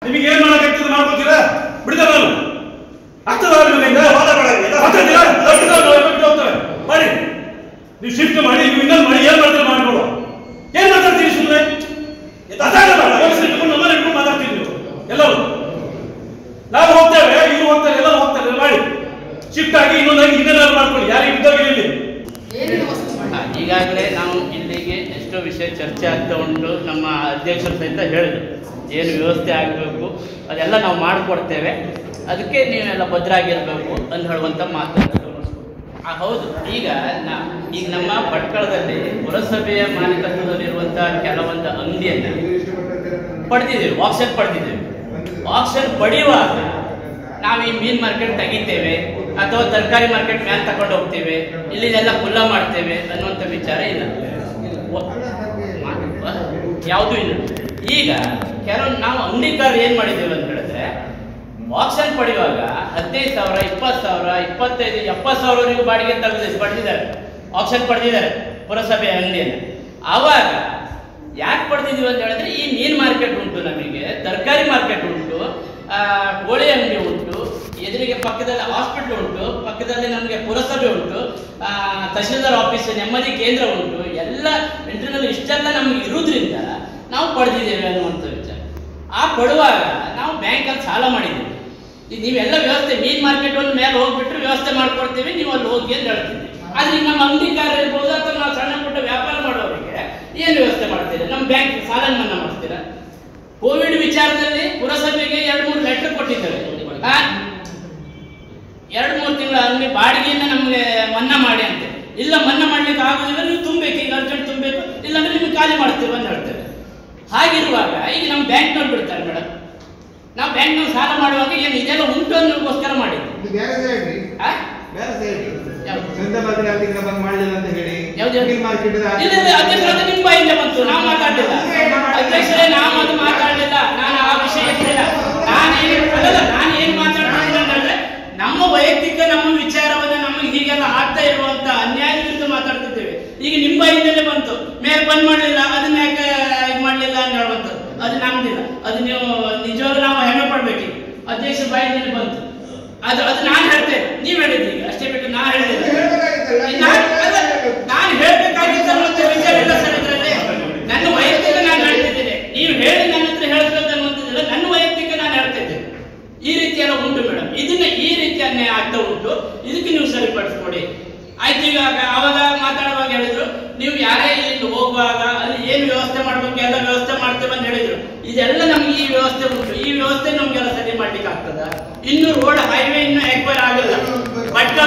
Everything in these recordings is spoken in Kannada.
ನಿಮಗೆ ಏನ್ ಮಾಡಕ್ಕಾಗ್ತದೆ ಮಾಡ್ಕೊತೀರಾ ಬಿಡ್ತಾರೆ ನಾನು ಆಗ್ತದ ನಿಮ್ಮಿಂದ ವಾದ ಮಾಡಂಗಿಲ್ಲ. ಆಗ್ತದಿಲ್ಲ? ಆಗ್ತದ? ನಾವು ಬಿಟ್ಟು ಹೋಗ್ತೇವೆ. ಮಾಡಿ ನೀವು ಶಿಫ್ಟ್ ಮಾಡಿ ನೀವು ಇನ್ನೊಂದು ಮಾಡಿ ಏನ್ ಮಾಡ್ತೀರಾ ಮಾಡ್ಕೊಡು ಏನ್ ಮಾತಾಡ್ತೀರಿ ಸುಮ್ಮನೆ ಮಾತಾಡಲ್ಲ ವ್ಯವಸ್ಥೆ ಇಟ್ಕೊಂಡು ನಮ್ಮನ್ನ ಇಟ್ಕೊಂಡು ಮಾತಾಡ್ತೀರಿ ನೀವು ಎಲ್ಲರೂ ನಾವು ಹೋಗ್ತೇವೆ ಇವ್ರು ಹೋಗ್ತಾರೆ ಎಲ್ಲರೂ ಹೋಗ್ತಾರೆ ಮಾಡಿ ಶಿಫ್ಟ್ ಆಗಿ ಇನ್ನೊಂದಾಗಿ ಇನ್ನೇನಾದ್ರು ಮಾಡ್ಕೊಳ್ಳಿ ಯಾರಿಗೆ ಬಿದ್ದೋಗಿಲ್ಲ ಇಲ್ಲಿ ಏನೇನು ವಸ್ತು ಮಾಡಿ ಈಗಾಗಲೇ ನಾವು ಇಲ್ಲಿಗೆ ಎಷ್ಟೋ ವಿಷಯ ಚರ್ಚೆ ಆಗ್ತಾ ಉಂಟು ನಮ್ಮ ಅಧ್ಯಕ್ಷರು ಸಹಿತ ಹೇಳಿದ್ರು ಏನು ವ್ಯವಸ್ಥೆ ಆಗಬೇಕು ಅದೆಲ್ಲ ನಾವು ಮಾಡಿಕೊಡ್ತೇವೆ ಅದಕ್ಕೆ ನೀವೆಲ್ಲ ಭದ್ರಾಗಿರ್ಬೇಕು ಅಂತ ಹೇಳುವಂಥ ಮಾತು ಆ, ಹೌದು ಈಗ ನಾ ಈಗ ನಮ್ಮ ಭಟ್ಕಳದಲ್ಲಿ ಪುರಸಭೆಯ ಮಾಲೀಕತ್ವದಲ್ಲಿರುವಂಥ ಕೆಲವೊಂದು ಅಂಗಡಿಯನ್ನು ಪಡೆದಿದ್ದೇವೆ ಆಕ್ಷನ್ ಪಡೆದಿದ್ದೇವೆ ಆಕ್ಷನ್ ಪಡೆಯುವಾಗ ನಾವು ಈ ಮೀನ್ ಮಾರ್ಕೆಟ್ ತೆಗಿತೇವೆ ಅಥವಾ ತರಕಾರಿ ಮಾರ್ಕೆಟ್ ಮೇಲೆ ತಗೊಂಡು ಹೋಗ್ತೇವೆ ಇಲ್ಲಿದೆಲ್ಲ ಕುಲ್ಲ ಮಾಡ್ತೇವೆ ಅನ್ನುವಂಥ ವಿಚಾರ ಇಲ್ಲ ಒ- ಮಾ- ಯಾವುದೂ ಇಲ್ಲ ಈಗ ಕೆಲವು ನಾವು ಅಂಗಡಿಕಾರರು ಏನ್ ಮಾಡಿದ್ದೇವೆ ಅಂತ ಹೇಳಿದ್ರೆ ಆಕ್ಷನ್ ಪಡೆಯುವಾಗ ಹದಿನೈದು ಸಾವಿರ ಇಪ್ಪತ್ತು ಸಾವಿರ ಇಪ್ಪತ್ತೈದು ಎಪ್ಪತ್ತು ಸಾವಿರವರೆಗೂ ಬಾಡಿಗೆ ತೆಗೆದು ಪಡೆದಿದ್ದಾರೆ ಆಕ್ಷನ್ ಪಡೆದಿದ್ದಾರೆ ಪುರಸಭೆ ಅಂಗಡಿಯನ್ನು ಆವಾಗ ಯಾಕೆ ಪಡೆದಿದ್ದೀವಿ ಅಂತ ಹೇಳಿದ್ರೆ ಈ ಮೀನ್ ಮಾರ್ಕೆಟ್ ಉಂಟು ನಮಗೆ ತರಕಾರಿ ಮಾರ್ಕೆಟ್ ಉಂಟು ಆ, ಕೋಳಿ ಅಂಗಡಿ ಉಂಟು ಎದುರಿಗೆ ಪಕ್ಕದಲ್ಲಿ ಹಾಸ್ಪಿಟಲ್ ಉಂಟು ಪಕ್ಕದಲ್ಲಿ ನಮಗೆ ಪುರಸಭೆ ಉಂಟು ಆ, ತಹಶೀಲ್ದಾರ್ ಆಫೀಸ್ ನೆಮ್ಮದಿ ಕೇಂದ್ರ ಉಂಟು ಎಲ್ಲ ಇಂಟರ್ನಲ್ ಇಷ್ಟೆಲ್ಲ ನಮ್ಗೆ ಇರುವುದ್ರಿಂದ ನಾವು ಪಡೆದಿದ್ದೇವೆ ಅನ್ನುವಂಥ ವಿಚಾರ ಆ ಪಡುವಾಗ ನಾವು ಬ್ಯಾಂಕಲ್ಲಿ ಸಾಲ ಮಾಡಿದ್ದೀವಿ ಈಗ ನೀವೆಲ್ಲ ವ್ಯವಸ್ಥೆ ಮೀನ್ ಮಾರ್ಕೆಟ್ ಒಂದು ಮೇಲೆ ಹೋಗ್ಬಿಟ್ರೆ ವ್ಯವಸ್ಥೆ ಮಾಡ್ಕೊಡ್ತೀವಿ ನೀವು ಅಲ್ಲಿ ಹೋಗಿ ಅಂತ ಹೇಳ್ತೀವಿ ಆದ್ರೆ ಈಗ ನಮ್ಮ ಅಂಗಡಿಕಾರ ಇರ್ಬೋದು ಅಥವಾ ನಾವು ಸಣ್ಣ ಪುಟ್ಟ ವ್ಯಾಪಾರ ಮಾಡೋರಿಗೆ ಏನು ವ್ಯವಸ್ಥೆ ಮಾಡ್ತೀರಾ ನಮ್ಮ ಬ್ಯಾಂಕ್ ಸಾಲ ಮನ್ನಾ ಮಾಡ್ತೀರಾ ಕೋವಿಡ್ ವಿಚಾರದಲ್ಲಿ ಪುರಸಭೆಗೆ ಎರಡು ಮೂರು ಲೆಟರ್ ಕೊಟ್ಟಿದ್ದೇವೆ ಆ? ಎರಡು ಮೂರು ತಿಂಗಳ ಅಂಗಡಿ ಬಾಡಿಗೆಯನ್ನ ನಮಗೆ ಮನ್ನಾ ಮಾಡಿ ಅಂತ ಇಲ್ಲ ಮನ್ನಾ ಮಾಡ್ಲಿಕ್ಕೆ ಆಗುದಿಲ್ಲ ನೀವು ತುಂಬಬೇಕು ಈಗ ಅರ್ಜೆಂಟ್ ತುಂಬಬೇಕು ಇಲ್ಲಾಂದ್ರೆ ನಿಮ್ಗೆ ಖಾಲಿ ಮಾಡ್ತೀವಿ ಅಂತ ಹೇಳ್ತೇವೆ ಹಾಗಿರುವಾಗ ಈಗ ನಮ್ಮ ಬ್ಯಾಂಕ್ನವ್ರು ಬಿಡ್ತಾರೆ ಮೇಡಮ್ ನಾವು ಬ್ಯಾಂಕ್ನವ್ರು ಸಾಲ ಮಾಡುವಾಗ ಏನು ಇದೆಲ್ಲ ಉಂಟು ಅನ್ನೋಕ್ಕೋಸ್ಕರ ಮಾಡಿದ್ವಿ ಇದು ಬೇರೆ ಸೈಡ್ ರೀ ಆ? ಬೇರೆ ಸೈಡ್ ಯಾವ್ದು? ಚಂದ ಬದಲಿ ಅಲ್ಲಿ ಬಂದ್ ಮಾಡಲಿಲ್ಲ ಅಂತ ಹೇಳಿ ಯಾವ್ದು ಯಾವ್ದು? ಮೀನ್ ಮಾರ್ಕೆಟ್ ಇಲ್ಲ ಇಲ್ಲ ಅಧ್ಯಕ್ಷರೇ ಅದು ನಿಮ್ಮ ಬಾಯಿಂದ ಬಂತು ನಾವು ಮಾತಾಡಲಿಲ್ಲ ಅಧ್ಯಕ್ಷರೇ ನಾವು ಅದು ಮಾತಾಡಲಿಲ್ಲ ನಾನು ಆ ವಿಷಯ ಎತ್ತಿಲ್ಲ ನಾನು ಏನು ಅಲ್ಲಲ್ಲ ನಾನು ಏನು ಮಾತಾಡ್ತೀನಿ ಅಂತಂದ್ರೆ ನಮ್ಮ ವೈಯಕ್ತಿಕ ನಮ್ಮ ವಿಚಾರವನ್ನ ನಮಗೆ ಹೀಗೆಲ್ಲ ಆಗ್ತಾ ಇರುವಂತ ಅನ್ಯಾಯ ವಿರುದ್ಧ ಮಾತಾಡ್ತಿದ್ದೇವೆ ಈಗ ನಿಮ್ಮ ಬಾಯಿಂದಲೇ ಬಂತು ಮೇಲೆ ಬಂದ್ ಮಾಡಲಿಲ್ಲ ಅದನ್ನ ಯಾಕೆ ಇದು ಮಾಡಲಿಲ್ಲ ಅಂತ ಹೇಳುವಂಥದ್ದು ಅದು ನಮ್ದಿಲ್ಲ ಅದು ನೀವು ನಿಜವಾಗ್ಲೂ ನಾವು ಹೆಮ್ಮೆ ಪಡ್ಬೇಕು ಅಧ್ಯಕ್ಷ ಬಾಯಿಂದಲೇ ಬಂತು ಅದು ಅದು ನಾನು ಹೇಳ್ತೇನೆ ನೀವು ಹೇಳಿದ್ದೀರಿ ಅಷ್ಟೇ ಬಿಟ್ಟು ನಾ ಹೇಳಿಲ್ಲ ನಾನು ಅಲ್ಲ, ನಾನು ಹೇಳ್ಬೇಕಾಗಿದ್ದ ಅನ್ನುವಂಥ ವಿಚಾರ ಇಲ್ಲ ಸರ್ ಇದರಲ್ಲಿ ನನ್ನ ವೈಯಕ್ತಿಕ ನಾನು ಹೇಳ್ತಿದ್ದೇನೆ ನೀವು ಹೇಳಿ ನನ್ನ ಹತ್ರ ಹೇಳ್ಬೇಕು ಅನ್ನುವಂಥದ್ದಿಲ್ಲ ನನ್ನ ವೈಯಕ್ತಿಕ ನಾನು ಹೇಳ್ತಿದ್ದೇನೆ ಈ ರೀತಿ ಎಲ್ಲ ಉಂಟು ಮೇಡಮ್ ಇದನ್ನ ಈ ರೀತಿ ಅನ್ಯಾಯ ಆಗ್ತಾ ಉಂಟು ಇದಕ್ಕೆ ನೀವು ಸರಿಪಡಿಸ್ಕೊಡಿ ಆಯ್ತು ಈಗ ಅವಾಗ ಮಾತಾಡುವಾಗ ಹೇಳಿದ್ರು ನೀವು ಯಾರೇ ಇಲ್ಲಿ ಹೋಗುವಾಗ ಅಲ್ಲಿ ಏನು ವ್ಯವಸ್ಥೆ ಮಾಡ್ಬೇಕು ಎಲ್ಲ ವ್ಯವಸ್ಥೆ ಮಾಡ್ತೇವೆ ಅಂತ ಹೇಳಿದ್ರು ಇದೆಲ್ಲ ನಮ್ಗೆ ಈ ವ್ಯವಸ್ಥೆ ಉಂಟು ಈ ವ್ಯವಸ್ಥೆ ನಮ್ಗೆಲ್ಲ ಸರಿ ಮಾಡ್ಲಿಕ್ಕೆ ಆಗ್ತದ ಇನ್ನು ರೋಡ್ ಹೈವೇ ಇನ್ನು ಎಕ್ವೈರ್ ಆಗಿಲ್ಲ ಬಟ್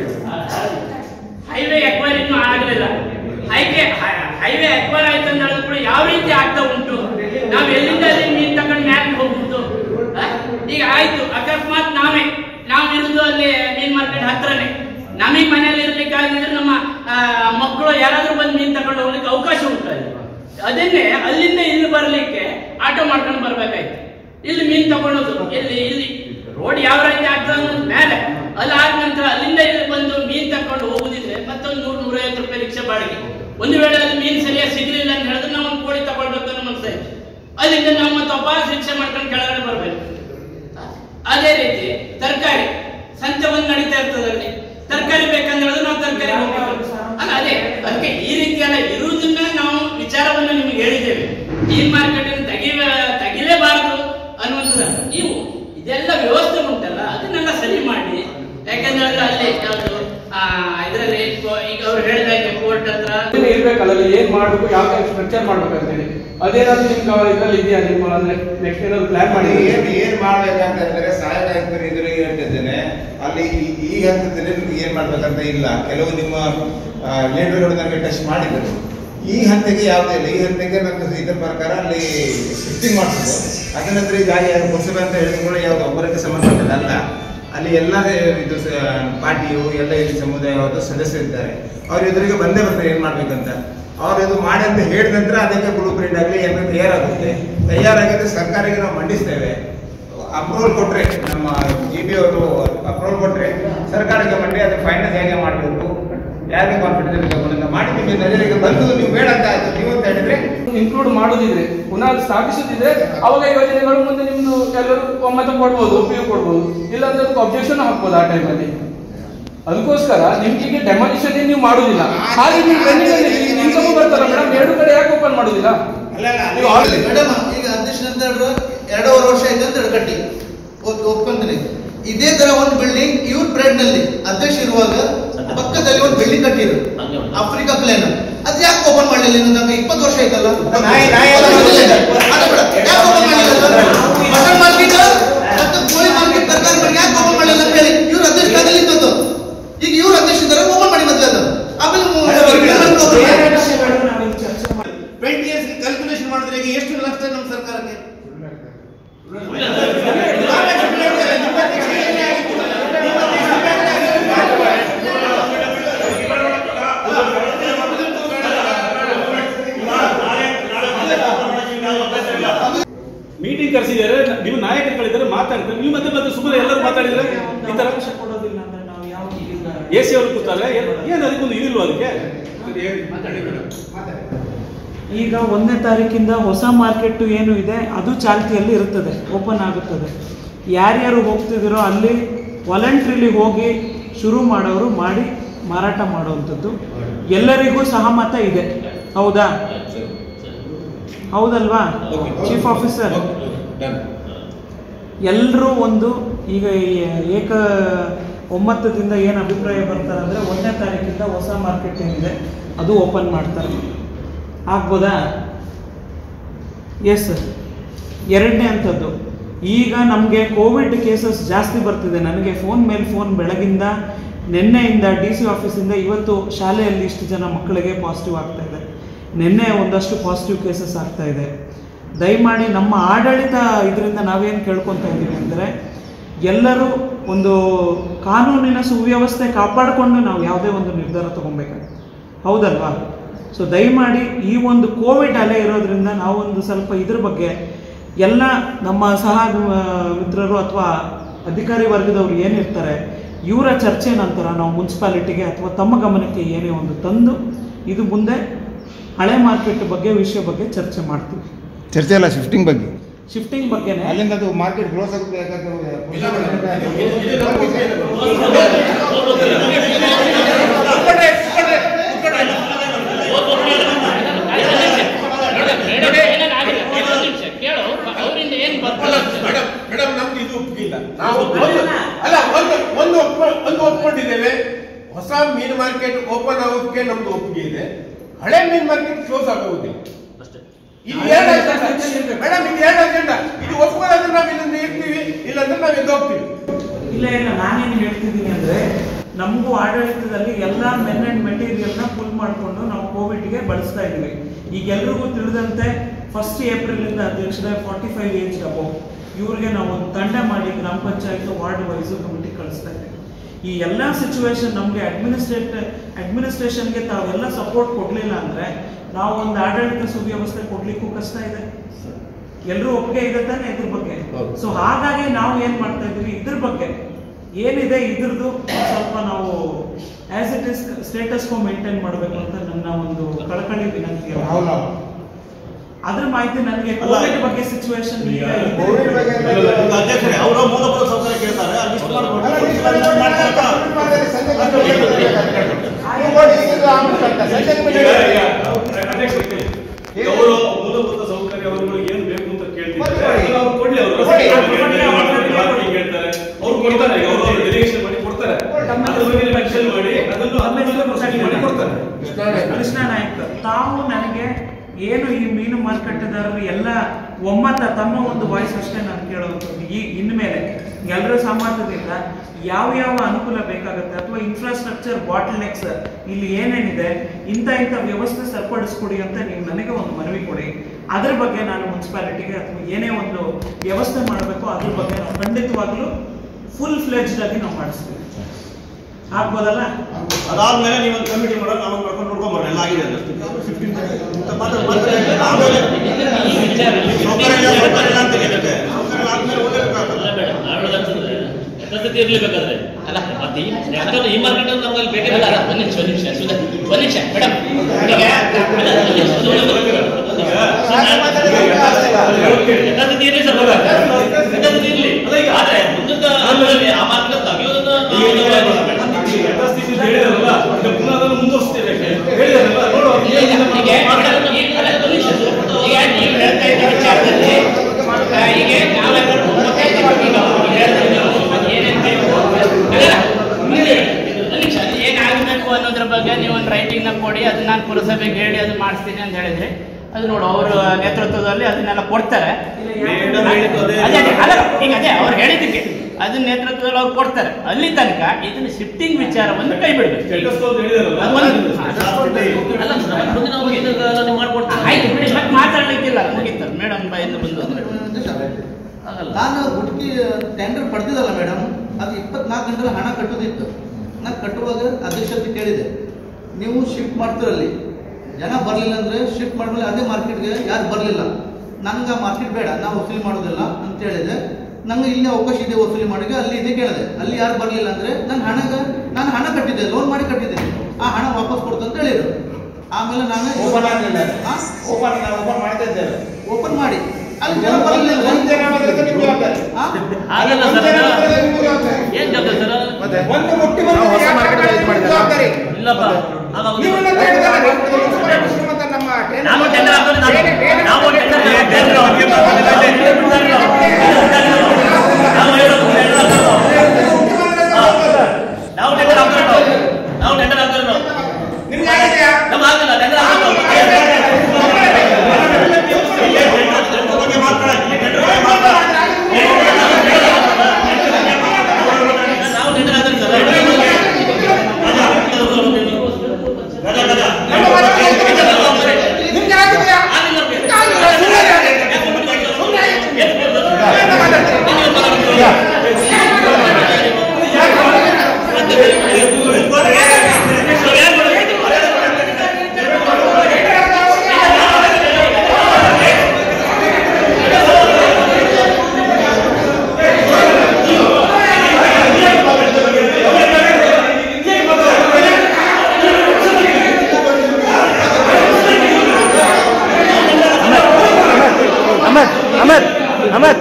ಹೈವೇ ಎಕ್ವೈರ್ ಇನ್ನೂ ಆಗಲಿಲ್ಲ ಹೈವೇ ಹೈವೇ ಎಕ್ವೈರ್ ಆಯ್ತು ಅಂತ ಹೇಳಿದ್ರು ಕೂಡ ಯಾವ ರೀತಿ ಆಗ್ತಾ ಉಂಟು ನಾವು ಎಲ್ಲಿಂದ ಅಲ್ಲಿ ಮೀನ್ ತಗೊಂಡು ಮ್ಯಾಕ್ ಹೋಗ್ಬೋದು ಆ? ಈಗ ಆಯ್ತು ಅಕಸ್ಮಾತ್ ನಾವೇ ನಾವು ಇರುದು ಅಲ್ಲಿ ಮೀನ್ ಮಾರ್ಕೆಟ್ ಹತ್ರನೇ ನಮಗೆ ಮನೆಯಲ್ಲಿ ಇರ್ಲಿಕ್ಕೆ ಆಗಿದ್ರೆ ನಮ್ಮ ಆ, ಮಕ್ಕಳು ಯಾರಾದ್ರೂ ಬಂದು ಮೀನ್ ತಗೊಂಡು ಹೋಗ್ಲಿಕ್ಕೆ ಅವಕಾಶ ಉಂಟು ಅಲ್ಲಿ ಅದನ್ನೇ ಅಲ್ಲಿಂದ ಇಲ್ಲಿ ಬರ್ಲಿಕ್ಕೆ ಆಟೋ ಮಾಡ್ಕೊಂಡು ಬರ್ಬೇಕಾಯ್ತು ಇಲ್ಲಿ ಮೀನ್ ತಗೊಳ್ಳೋದು ಇಲ್ಲಿ ಇಲ್ಲಿ ರೋಡ್ ಯಾವ ರೀತಿ ಆಗ್ತದೆ ಅನ್ನೋದ್ ಮೇಲೆ ಅಲ್ಲಿ ಆದ ನಂತರ ಅಲ್ಲಿಂದ ಇಲ್ಲಿ ಬಂದು ಮೀನ್ ತಕೊಂಡು ಹೋಗುದಿದ್ರೆ ಮತ್ತೊಂದು ನೂರು ನೂರೈವತ್ತು ರೂಪಾಯಿ ರಿಕ್ಷಾ ಬಾಡಿಗೆ ಒಂದು ವೇಳೆ ಅಲ್ಲಿ ಮೀನ್ ಸರಿಯಾಗಿ ಸಿಗ್ಲಿಲ್ಲ ಅಂತ ಹೇಳಿದ್ರೆ ನಾವು ಒಂದು ಕೋಳಿ ತಗೊಳ್ಬೇಕು ಅನ್ನೋ ಮನಸ್ಸು ಆಯ್ತು ಅಲ್ಲಿಂದ ನಾವು ಮತ್ತೆ ವಾಪಸ್ ರಿಕ್ಷಾ ಮಾಡ್ಕೊಂಡು ಕೆಳಗಡೆ ಬರ್ಬೇಕು ಅದೇ ರೀತಿ ತರಕಾರಿ ಸಂತೆ ಒಂದು ನಡೀತಾ ಇರ್ತದೆ ಅಲ್ಲಿ ತರಕಾರಿ ಬೇಕಂತ ಹೇಳಿದ್ರೆ ನಾವು ತರಕಾರಿ ಹೋಗ್ಬೇಕು ಅಲ್ಲ ಅದೇ ಅದಕ್ಕೆ ಈ ರೀತಿ ಎಲ್ಲ ಇರುವುದನ್ನ ನಾವು ವಿಚಾರವನ್ನು ನಿಮಗೆ ಹೇಳಿದ್ದೇವೆ ಈ ಮಾರ್ಕೆಟ್ ತೆಗಿವ ತೆಗಿಲೇಬಾರದು ಅನ್ನುವಂಥದ್ದು ನೀವು ಇದೆಲ್ಲ ವ್ಯವಸ್ಥೆ ಉಂಟಲ್ಲ ಅದನ್ನೆಲ್ಲ ಸರಿ ಮಾಡಿ ಯಾಕಂದ್ರೆ ಅಲ್ಲಿ ಅಲ್ಲಿ ಯಾವುದು ಇದರಲ್ಲಿ ಈಗ ಅವ್ರು ಹೇಳಿದಾಗೆ ಕೋರ್ಟ್ ಹತ್ರ ಇರ್ಬೇಕಲ್ಲ ಅಲ್ಲಿ ಏನ್ ಮಾಡ್ಬೇಕು ಯಾವ ಟೈಪ್ ಸ್ಟ್ರಕ್ಚರ್ ಮಾಡ್ಬೇಕು ಅಂತ ಹೇಳಿ ಅದೇನಾದ್ರು ನಿಮ್ಗೆ ಅವ್ರ ಇದ್ರಲ್ಲಿ ಇದೆಯಾ ನಿಮ್ಮ ಅಂದ್ರೆ ನೆಕ್ಸ್ಟ್ ಏನಾದ್ರು ಪ್ಲಾನ್ ಮಾಡಿ ಮಾಡಿ ಏನ್ ಏನ್ ಮಾಡ್ಬೇಕಂತಂದ್ರೆ ಸಹಾಯಕ ಆಯುಕ್ತರು ಎದುರಿಗೆ ಹೇಳ್ತಿದ್ದೇನೆ ಅಲ್ಲಿ ಈ- ಈ ಹಂತದಲ್ಲಿ ನಿಮ್ಗೆ ಏನ್ ಮಾಡ್ಬೇಕಂತ ಇಲ್ಲ ಕೆಲವು ನಿಮ್ಮ ಲೀಡರ್ಗಳು ನನಗೆ ಟೆಸ್ಟ್ ಮಾಡಿದ್ರು ಈ ಹಂತಕ್ಕೆ ಯಾವುದೇ ಇಲ್ಲ ಈ ಹಂತಕ್ಕೆ ನನ್ನ ಇದ್ರ ಪ್ರಕಾರ ಅಲ್ಲಿ ಶಿಫ್ಟಿಂಗ್ ಮಾಡಿದ್ರು ಅದರ ನಂತರ ಈಗ ಯಾರು ಪುರಸಭೆ ಅಂತ ಹೇಳಿದ್ರು ಕೂಡ ಯಾವ್ದು ಒಬ್ಬರಿಗೆ ಸಂಬಂಧಪಟ್ಟಿಲ್ಲ ಅಲ್ಲ ಅಲ್ಲಿ ಎಲ್ಲ ಇದು ಸ- ಪಾರ್ಟಿಯು ಎಲ್ಲ ಇಲ್ಲಿ ಸಮುದಾಯವಾದ ಸದಸ್ಯರಿದ್ದಾರೆ ಅವ್ರ ಎದುರಿಗೆ ಬಂದೇ ಬರ್ತಾರೆ ಏನ್ ಮಾಡ್ಬೇಕಂತ ಅವ್ರು ಇದು ಮಾಡಿ ಅಂತ ಹೇಳಿದ ನಂತರ ಅದಕ್ಕೆ ಬ್ಲೂ ಪ್ರಿಂಟ್ ಆಗಲಿ ಎಲ್ಲ ತಯಾರಾಗುತ್ತೆ ತಯಾರಾಗಿದ್ರೆ ಸರ್ಕಾರಕ್ಕೆ ನಾವು ಮಂಡಿಸ್ತೇವೆ ಅಪ್ರೂವಲ್ ಕೊಟ್ರೆ ನಮ್ಮ ಜಿ ಬಿ ಅವರು ಅಪ್ರೂವಲ್ ಕೊಟ್ರೆ ಸರ್ಕಾರಕ್ಕೆ ಮಂಡಿ ಅದು ಫೈನಾನ್ಸ್ ಹೇಗೆ ಮಾಡಬೇಕು ಯಾರಿಗೆ ಕಾನ್ಫಿಡೆನ್ಸ್ ಇರಬೇಕು ಮಾಡಿ ನಿಮಗೆ ನಜರಿಗೆ ಬಂದು ನೀವು ಬೇಡ ಅಂತ ಆಯ್ತು ನೀವು ಅಂತ ಹೇಳಿದ್ರೆ ಇನ್ಕ್ಲೂಡ್ ಮಾಡೋದಿದ್ರೆ ಪುನಃ ಅದು ಸ್ಥಾಪಿಸುತ್ತಿದ್ರೆ ಅವಾಗ ಯೋಜನೆಗಳು ಮುಂದೆ ನಿಮ್ದು ಎಲ್ಲರೂ ಒಮ್ಮತ ಕೊಡ್ಬೋದು ಒಪ್ಪಿಗೆ ಕೊಡ್ಬೋದು ಇಲ್ಲಾಂದ್ರೆ ಅದಕ್ಕೆ ಅಬ್ಜೆಕ್ಷನ್ ಹಾಕ್ಬೋದು ಆ ಟೈಮಲ್ಲಿ ಅದಕ್ಕೋಸ್ಕರ ನಿಮ್ಗೆ ಈಗ ಡೆಮಾಲಿಷನ್ ನೀವು ಮಾಡುದಿಲ್ಲ ಹಾಗೆ ನೀವು ಬೆನ್ನಿಗೆ ಇನ್ಕಮ್ ಬರ್ತಾರ ಮೇಡಮ್ ಎರಡು ಕಡೆ ಯಾಕೆ ಓಪನ್ ಮಾಡುದಿಲ್ಲ ನೀವು already- ಮೇಡಮ್ ಈಗ ಅಧ್ಯಕ್ಷ ಅಂತ ಹೇಳಿದ್ರು ಎರಡೂವರೆ ವರ್ಷ ಆಯ್ತು ಅಂತ ಹೇಳಿ ಕಟ್ಟಿ ಒಪ್- ಒಪ್ಕೊಂತೀನಿ ಇದೇ ತರ ಒಂದು ಬಿಲ್ಡಿಂಗ್ ಇವ್ರ ಪ್ರೇಡ್ ನಲ್ಲಿ ಅಧ್ಯಕ್ಷ ಇರುವಾಗ ಪಕ್ಕದಲ್ಲಿ ಒಂದು ಬಿಲ್ಡಿಂಗ್ ಕಟ್ಟಿದ್ರು ಆಫ್ರಿಕಾ ಪ್ಲೇನ್ ಅದ್ ಯಾಕೆ ಓಪನ್ ಮಾಡಲಿಲ್ಲ ಇನ್ನು ನಮ್ಗೆ ಇಪ್ಪತ್ತು ವರ್ಷ ಆಯ್ತಲ್ಲ ನಾಯಿ- ನಾಯಿ ಎಲ್ಲ ಅದು ಬಿಡಲಿಲ್ಲ. ಅದು ಬಿಡ. ಯಾಕೆ ಓಪನ್ ಮಾಡಲಿಲ್ಲ ಮಟನ್ ಮಾರ್ಕೆಟ್ ಮತ್ತೆ ಕೋಳಿ ಮಾರ್ಕೆಟ್ ತರಕಾರಿ ಮಾರ್ಕೆಟ್ ಯಾಕೆ ಓಪನ್ ಮಾಡಲಿಲ್ಲ ಅಂತ ಹೇಳಿ ಇವ್ರ ಅಧ್ಯಕ್ಷ ಕಾಲದಲ್ಲಿ ಇದ್ದದ್ದು ಈಗ ಇವ್ರ ಅಧ್ಯಕ್ಷ ಇದ್ದಾರೆ ಓಪನ್ ಮಾಡಿ ಮತ್ತೆ ಅದು ಆಮೇಲೆ ಟ್ವೆಂಟಿ ಇಯರ್ಸ್ ಕ್ಯಾಲ್ಕುಲೇಷನ್ ಮಾಡಿದ್ರೆ ಈಗ ಎಷ್ಟು ನಷ್ಟ ನಮ್ಮ ಸರ್ಕಾರಕ್ಕೆ ಮೀಟಿಂಗ್ ಕರೆಸಿದ್ದಾರೆ ನೀವು ನಾಯಕರುಗಳಿದ್ದಾರೆ ಮಾತಾಡ್ತಾರೆ ನೀವು ಮತ್ತೆ ಮತ್ತೆ ಸುಮ್ಮನೆ ಎಲ್ಲರೂ ಮಾತಾಡಿದ್ರೆ ಈ ತರ ಕೊಡೋದಿಲ್ಲ ಅಂದ್ರೆ ನಾವು ಯಾವ ಎ ಸಿ ಅವರು ಕೂತಾರೆ ಏನು ಏನು ಅದಕ್ಕೊಂದು ಇದಿಲ್ವಾ ಅದಕ್ಕೆ ಈಗ ಒಂದನೇ ತಾರೀಕಿಂದ ಹೊಸ ಮಾರ್ಕೆಟ್ ಏನು ಇದೆ ಅದು ಚಾಲ್ತಿಯಲ್ಲಿ ಇರುತ್ತದೆ ಓಪನ್ ಆಗುತ್ತದೆ ಯಾರ್ಯಾರು ಹೋಗ್ತಿದ್ದೀರೋ ಅಲ್ಲಿ ವಾಲಂಟ್ರಿಲಿ ಹೋಗಿ ಶುರು ಮಾಡೋರು ಮಾಡಿ ಮಾರಾಟ ಮಾಡುವಂಥದ್ದು ಎಲ್ಲರಿಗೂ ಸಹಮತ ಇದೆ ಹೌದಾ ಹೌದಲ್ವಾ ಚೀಫ್ ಆಫೀಸರ್ ಎಲ್ಲರೂ ಒಂದು ಈಗ ಈ ಏಕ ಒಮ್ಮತದಿಂದ ಏನು ಅಭಿಪ್ರಾಯ ಬರ್ತಾರೆ ಅಂದರೆ ಒಂದನೇ ತಾರೀಕಿಂದ ಹೊಸ ಮಾರ್ಕೆಟ್ ಏನಿದೆ ಅದು ಓಪನ್ ಮಾಡ್ತಾರೆ ಆಗ್ಬೋದಾ ಎಸ್ ಸರ್ ಎರಡನೇ ಅಂಥದ್ದು ಈಗ ನಮಗೆ ಕೋವಿಡ್ ಕೇಸಸ್ ಜಾಸ್ತಿ ಬರ್ತಿದೆ ನನಗೆ ಫೋನ್ ಮೇಲೆ ಫೋನ್ ಬೆಳಗಿಂದ ನಿನ್ನೆಯಿಂದ ಡಿ ಸಿ ಆಫೀಸಿಂದ ಇವತ್ತು ಶಾಲೆಯಲ್ಲಿ ಇಷ್ಟು ಜನ ಮಕ್ಕಳಿಗೆ ಪಾಸಿಟಿವ್ ಆಗ್ತಾ ಇದೆ ನಿನ್ನೆ ಒಂದಷ್ಟು ಪಾಸಿಟಿವ್ ಕೇಸಸ್ ಆಗ್ತಾ ಇದೆ ದಯಮಾಡಿ ನಮ್ಮ ಆಡಳಿತ ಇದರಿಂದ ನಾವೇನು ಕೇಳ್ಕೊತಾ ಇದ್ದೀವಿ ಅಂದರೆ ಎಲ್ಲರೂ ಒಂದು ಕಾನೂನಿನ ಸುವ್ಯವಸ್ಥೆ ಕಾಪಾಡಿಕೊಂಡು ನಾವು ಯಾವುದೇ ಒಂದು ನಿರ್ಧಾರ ತಗೊಬೇಕಾಗುತ್ತೆ ಹೌದಲ್ವಾ ಸೊ ದಯಮಾಡಿ ಈ ಒಂದು ಕೋವಿಡ್ ಅಲೆ ಇರೋದ್ರಿಂದ ನಾವೊಂದು ಸ್ವಲ್ಪ ಇದ್ರ ಬಗ್ಗೆ ಎಲ್ಲ ನಮ್ಮ ಸಹ ಆ, ಮಿತ್ರರು ಅಥವಾ ಅಧಿಕಾರಿ ವರ್ಗದವ್ರು ಏನಿರ್ತಾರೆ ಇವರ ಚರ್ಚೆ ನಂತರ ನಾವು ಮುನ್ಸಿಪಾಲಿಟಿಗೆ ಅಥವಾ ತಮ್ಮ ಗಮನಕ್ಕೆ ಏನೇ ಒಂದು ತಂದು ಇದು ಮುಂದೆ ಹಳೆ ಮಾರ್ಕೆಟ್ ಬಗ್ಗೆ ವಿಷಯ ಬಗ್ಗೆ ಚರ್ಚೆ ಮಾಡ್ತೀವಿ ಚರ್ಚೆ ಅಲ್ಲ ಶಿಫ್ಟಿಂಗ್ ಬಗ್ಗೆ ಶಿಫ್ಟಿಂಗ್ ಬಗ್ಗೆನೇ ಅಲ್ಲಿಂದ ಅದು ಮಾರ್ಕೆಟ್ ಕ್ಲೋಸ್ ಆಗುತ್ತೆ ಕೇಳು ಅವರಿಂದ ಏನು ಬರ್ತಲ್ಲ ಮೇಡಮ್ ಮೇಡಮ್ ನಮ್ದು ಇದು ಒಪ್ಪಿಗಿಲ್ಲ ನಾವು ಒಂದು ಅಲ್ಲ ಒಂದು ಒಂದು ಒಪ್ಪ ಒಂದು ಒಪ್ಕೊಂಡಿದ್ದೇವೆ ಹೊಸ ಮೀನು ಮಾರ್ಕೆಟ್ ಓಪನ್ ಆಗೋದಕ್ಕೆ ನಮ್ದು ಒಪ್ಪಿಗೆ ಇದೆ ಹಳೆ ಮೀನು ಮಾರ್ಕೆಟ್ ಕ್ಲೋಸ್ ಆಗೋದಿಲ್ಲ ಇದು ಎರಡು ಅಜೆಂಡಾ ಮೇಡಮ್ ಇದು ಎರಡು ಅಜೆಂಡಾ ಇದು ಒಪ್ಕೊಳ್ಳೋದ್ರೆ ನಾವು ಇಲ್ಲಿಂದ ಇರ್ತೀವಿ ಇಲ್ಲಾಂದ್ರೆ ನಾವು ಎದ್ದು ಹೋಗ್ತೀವಿ ಇಲ್ಲ ಇಲ್ಲ ನಾನೇನು ಹೇಳ್ತಿದ್ದೀನಿ ಅಂದ್ರೆ ನಮಗೂ ಆಡಳಿತದಲ್ಲಿ ಎಲ್ಲ ಮೆನ್ ಅಂಡ್ ಮೆಟೀರಿಯಲ್ನ ಫುಲ್ ಮಾಡಿಕೊಂಡು ನಾವು ಕೋವಿಡ್ಗೆ ಬಳಸ್ತಾ ಇದ್ದೀವಿ ಈಗ ಎಲ್ರಿಗೂ ತಿಳಿದಂತೆ ಫಸ್ಟ್ ಏಪ್ರಿಲಿಂದ ಅಧ್ಯಕ್ಷರೇ ಫಾರ್ಟಿ ಫೈವ್ ಏಜ್ ಅಬೋ ಇವ್ರಿಗೆ ನಾವು ಒಂದು ತಂಡ ಮಾಡಿ ಗ್ರಾಮ ಪಂಚಾಯತ್ ವಾರ್ಡ್ ವೈಸು ಕಮಿಟಿ ಕಳಿಸ್ತಾ ಇದ್ದೀವಿ ಈ ಎಲ್ಲ ಸಿಚುವೇಶನ್ ನಮಗೆ ಅಡ್ಮಿನಿಸ್ಟ್ರೇಟ್ ಅಡ್ಮಿನಿಸ್ಟ್ರೇಷನ್ಗೆ ತಾವೆಲ್ಲ ಸಪೋರ್ಟ್ ಕೊಡಲಿಲ್ಲ ಅಂದರೆ ನಾವು ಒಂದು ಆಡಳಿತ ಸುವ್ಯವಸ್ಥೆ ಕೊಡ್ಲಿಕ್ಕೂ ಕಷ್ಟ ಇದೆ ಎಲ್ಲರೂ ಒಪ್ಪಿಗೆ ಇದೆ ತಾನೆ ಇದ್ರ ಬಗ್ಗೆ ಹೌದು. ಸೊ ಹಾಗಾಗಿ ನಾವು ಏನ್ ಮಾಡ್ತಾ ಇದೀವಿ ಇದ್ರ ಬಗ್ಗೆ ಏನಿದೆ ಇದ್ರದ್ದು ಸ್ವಲ್ಪ ನಾವು as it is status quo maintain ಮಾಡಬೇಕು ಅಂತ ನನ್ನ ಒಂದು ಕಳಕಳಿ ವಿನಂತಿ ಹೌದು ಅದ್ರ ಮಾಹಿತಿ ನನಗೆ ಅಲ್ಲ. ಕೋವಿಡ್ ಬಗ್ಗೆ ಸಿಚುವೇಶನ್ ಈಗ ಇದೆ. ಕೋವಿಡ್ ಬಗ್ಗೆ ಈಗ ಅಧ್ಯಕ್ಷರೇ ಅವರು ಮೂಲಭೂತ ಸೌಕರ್ಯ ಕೇಳ್ತಾರೆ ಅಲ್ಲಿ ಲಿಸ್ಟ್ ಮಾಡ್ಕೊಂಡು ಅಲ್ಲ, ನೀವು ಪರಿಶೀಲನೆ ಮಾಡ್ಕೊಳ್ತಾ. ಮಾಡಿದ್ರೆ ಸಂಜೆ ನೀವು ನೋಡಿ, ಇದು ಆಗ್ಬಿಡುತ್ತಂತ. ಸಂಜೆ ನಿಮಗೆ ಈಗ- ಈಗ ಅಧ್ಯಕ್ಷರೇ, ಈಗ ಅವರು ಮೂಲಭೂತ ಸೌಕರ್ಯ ಅವರುಗಳು ಏನು ಬೇಕು ಅಂತ ಕೇಳ್ತಿದ್ದಾರೆ ಮತ್ತೆ ಕೊಡಿ. ಅದನ್ನ ಅವ್ರು ಕೊಡ್ಲಿ ಅವರು ಕೊಡಿ. ಕೇಳ್ತಾರೆ ಅವ್ರು ಕೊಡ್ತಾರೆ ಈಗ ಅವರು ಡೆಲಿಗೇಷನ್ ಮಾಡಿ ಕೊಡ್ತಾರೆ ಅದ್ರ ಬಗ್ಗೆ ಮೆನ್ಷನ್ ಮಾಡಿ ಅದನ್ನು ಹದಿನೈದು ಪ್ರೊಸೆಸ್ ಮಾಡಿ ಕೊಡ್ತಾರೆ ಕೃಷ್ಣ ನಾಯ್ಕ ತಾವು ನನಗೆ ಏನು ಈ ಮೀನು ಮಾರುಕಟ್ಟೆದಾರರು ಎಲ್ಲ ಒಮ್ಮತ ತಮ್ಮ ಒಂದು ವಾಯ್ಸ್ ಅಷ್ಟೇ ನಾನು ಕೇಳೋದು ಈ ಇನ್ಮೇಲೆ ಎಲ್ಲರ ಸಹಮತದಿಂದ ಯಾವ ಯಾವ ಅನುಕೂಲ ಬೇಕಾಗುತ್ತೆ ಅಥವಾ ಇನ್ಫ್ರಾಸ್ಟ್ರಕ್ಚರ್ ಬಾಟಲ್ ನೆಕ್ಸ್ ಇಲ್ಲಿ ಏನೇನಿದೆ ಇಂಥ ಇಂಥ ವ್ಯವಸ್ಥೆ ಸರಿಪಡಿಸ್ಕೊಡಿ ಅಂತ ನೀವು ನನಗೆ ಒಂದು ಮನವಿ ಕೊಡಿ ಅದ್ರ ಬಗ್ಗೆ ನಾನು ಮುನ್ಸಿಪಾಲಿಟಿಗೆ ಅಥವಾ ಏನೇ ಒಂದು ವ್ಯವಸ್ಥೆ ಮಾಡಬೇಕು ಅದ್ರ ಬಗ್ಗೆ ನಾವು ಖಂಡಿತವಾಗ್ಲೂ ಫುಲ್ ಫ್ಲೆಜ್ಡ್ ಆಗಿ ನಾವು ಮಾಡಿಸ್ತೀವಿ ಆಗ್ಬೋದಲ್ಲ ಅದಾದ್ಮೇಲೆ ನೀವು ಒಂದು ಕಮಿಟಿ ಮಾಡೋದು ನಾವು ಕರ್ಕೊಂಡು ನೋಡ್ಕೊಂಬರ್ರಿ ಎಲ್ಲ ಆಗಿದೆ ಅಷ್ಟೇ ಫಿಫ್ಟೀನ್ ಮಾತ್ರ ಮಾತ್ರ ಆಮೇಲೆ ಈ ವಿಚಾರ ಸೌಕರ್ಯ ಇಲ್ಲ, ಸೌಕರ್ಯ ಇಲ್ಲ ಅಂತ ಹೇಳಿದ್ರೆ ಸೌಕರ್ಯ ಆದ್ಮೇಲೆ ಓದಬೇಕಾಗ್ತದೆ ಅಲ್ಲ ಬೇಡ ಆಡಳಿತ ಅಂತಂದ್ರೆ ಯಥಾಸ್ಥಿತಿ ಇರ್ಲೇಬೇಕಾದ್ರೆ ಅಲ್ಲ ಮತ್ತೆ ಯಾಕಂದ್ರೆ ಈ ಮಾರ್ಕೆಟ್ ನಮ್ಮಲ್ಲಿ ಬೇಕಿಲ್ಲ ಒಂದು ನಿಮಿಷ ಒಂದು ನಿಮಿಷ ಸುಧಾ ಒಂದು ನಿಮಿಷ ಮೇಡಮ್ ಈಗ ಅಲ್ಲ, ಒಂದ್ ನಿಮಿಷ, ಸುಧಾ, ಒಂದ್ ನಿಮಿಷ, ಒಂದ್ ನಿಮಿಷ. ಬೇಕಾದದ್ದು ಇರ್ಲಿ ಸರ್ ಮಗ. ಬೇಕಾದದ್ದು ಇರ್ಲಿ. ಆದ್ರೆ ಮುಂದದ ಹಂತದಲ್ಲಿ ಆ ಮಾರ್ಕೆಟ್ ತೆಗೆಯೋದನ್ನ ನಾವು ಹೇಳಿದಾರಲ್ಲ ಈಗ ಪುನಃ ಅದನ್ನು ಮುಂದುವರಿಸ್ತೀರಿ ಹೇಳಿದಾರಲ್ಲ ನೋಡು ಈಗ ಈಗ ಮೇಡಮ್, ಈಗ ಅಲ್ಲ, ಒಂದ್ ನಿಮಿಷ. ಈಗ ನೀವು ಹೇಳ್ತಾ ಇದ್ದ ವಿಚಾರದಲ್ಲಿ ಆ, ಈಗ ನಾವೆಲ್ಲರೂ ಒಮ್ಮತ ಇದ್ದೀವಿ. ಈಗ ನೀವು ಹೇಳ್ತಾ ಇದ್ದೀವಿ, ಅದು ಏನೇನ್ ಬೇಕು ಅಲ್ಲ, ಮುಂದೆ ಒಂದ್ ನಿಮಿಷ, ಅದು ಏನಾಗಬೇಕು ಅನ್ನೋದ್ರ ಬಗ್ಗೆ ನೀವು ಒಂದು ರೈಟಿಂಗ್ ನ ಕೊಡಿ ಅದನ್ನ ನಾನು ಪುರಸಭೆಗೆ ಹೇಳಿ ಅದು ಮಾಡಿಸ್ತೀನಿ ಅಂತ ಹೇಳಿದ್ರೆ ಅದು ನೋಡು ಅವ್ರ ನೇತೃತ್ವದಲ್ಲಿ ಅದನ್ನೆಲ್ಲ ಕೊಡ್ತಾರೆ ಅದೇ ಅದೇ ಅಲ್ಲ ಈಗ ಅದೇ ಅವ್ರು ಹೇಳಿದ್ದಕ್ಕೆ ಅದನ್ನ ನೇತೃತ್ವದಲ್ಲಿ ಅವ್ರು ಕೊಡ್ತಾರೆ ಅಲ್ಲಿ ತನಕ ಇದನ್ನ ಶಿಫ್ಟಿಂಗ್ ವಿಚಾರವನ್ನು ಕೈ ಬಿಡಬೇಕು ಸ್ಟೇಟಸ್ ಅಂತ ಹೇಳಿದಾರಲ್ಲ ಅಲ್ಲ ಸರ್, ಮುಂದಿನ ಮುಗಿದಾಗ ನೀವು ಮಾಡ್ಕೊಡ್ತೀರಾ? ಆಯ್ತು ಬಿಡಿ ಮತ್ತೆ ಮಾತಾಡ್ಲಿಕ್ಕಿಲ್ಲ ಮುಗೀತು ಮೇಡಮ್ ಬಾಯಿಂದ ಬಂದು ಅಂದ್ರೆ ಆಗಲ್ಲ. ನಾನು ಹುಡುಕಿ ಟೆಂಡರ್ ಪಡೆದಿದ್ದಲ್ಲ ಮೇಡಮ್ ಅದು ಇಪ್ಪತ್ನಾಲ್ಕು ಗಂಟೆ ಹಣ ಕಟ್ಟೋದಿತ್ತು ನಾನು ಕಟ್ಟುವಾಗ ಅಧ್ಯಕ್ಷತೆ ಕೇಳಿದೆ ನೀವು ಶಿಫ್ಟ್ ಮಾಡ್ತಿರಲ್ಲಿ ಜನ ಬರಲಿಲ್ಲ ಅಂದ್ರೆ ಶಿಫ್ಟ್ ಮಾಡಿದ್ಮೇಲೆ ಅದೇ ಮಾರ್ಕೆಟ್ಗೆ ಯಾರು ಬರಲಿಲ್ಲ ನನ್ಗೆ ಆ ಮಾರ್ಕೆಟ್ ಬೇಡ ನಾವು ವಸೂಲಿ ಮಾಡೋದಿಲ್ಲ ಅಂತ ಹೇಳಿದೆ ನಂಗೆ ಇಲ್ಲಿ ಅವಕಾಶ ಇದೆ ವಸೂಲಿ ಮಾಡಿಗೆ ಅಲ್ಲಿ ಇದೆ ಕೇಳಿದೆ ಅಲ್ಲಿ ಯಾರು ಬರಲಿಲ್ಲ ಅಂದ್ರೆ ನನ್ನ ಹಣಗ ನಾನು ಹಣ ಕಟ್ಟಿದ್ದೆ ಲೋನ್ ಮಾಡಿ ಕಟ್ಟಿದ್ದೀನಿ ಆ ಹಣ ವಾಪಸ್ ಕೊಡ್ತು ಅಂತ ಹೇಳಿದ್ರು ಆಮೇಲೆ ನಾನು ಓಪನ್ ಆಗಲಿಲ್ಲ ಓಪನ್ ನಾವು ಓಪನ್ ಮಾಡ್ತಾ ಇದ್ದೇವೆ ಓಪನ್ ಮಾಡಿ ಅಲ್ಲಿ ಜನ ಬರಲಿಲ್ಲ ಒಂದ್ ಜನ ಬಂದ್ರೆ ನಿಮ್ಗೆ ಜವಾಬ್ದಾರಿ. ಆಗಲ್ಲ ಒಂದ್ ಸರ್ ಜನ ಅದು. ಬಂದ್ರೆ ನಿಮ್ಗೆ ಜವಾಬ್ದಾರಿ. ಏನ್ ಜವಾಬ್ದಾರಿ ಸರ್ ಒಂದು ಮುಟ್ಟಿ ಬಂದ್ರೆ ಯಾಕೆ ಮಾಡಿದ್ರೆ ಜವಾಬ್ದಾರಿ ಇಲ್ಲಪ್ಪ ಆಗಲ್ಲ. ನೀವೆಲ್ಲ ಕೇಳಿದಾರೆ, ಮುನ್ಸಿಪಲ್ ಶ್ರೀಮಂತ ನಮ್ಮ ಟೆಂಡರ್ ನಾವು ಟೆಂಡರ್ ಹಾಕೋದು ನಾವು- ಬೇರೆ- ಬೇರೆ- ನಾವು ಟೆಂಡರ್ ಹಾಕೋದು. ನಾವು ಹೇಳೋದು ಟೆಂಡರ್ ಹಾಕೋದು. ನಾವು ಟೆಂಡರ್ ಹಾಕೋದು. ನಾವು ಟೆಂಡರ್ ಹಾಕೋದು. ನಿಮ್ಗೆ ಆಗಿದೆಯಾ? ನಮ್ಗೆ ಆಗಲ್ಲ ಟೆಂಡರ್ ಹಾಕೋದು. ನಾವು ಟೆಂಡರ್ ಹಾಕೋದು ಸರ್. ನಿಮ್ಗೆ ಆಗಿದೆಯಾ? ಅಹಮದ್ ಅಹಮದ್ ಅಹಮದ್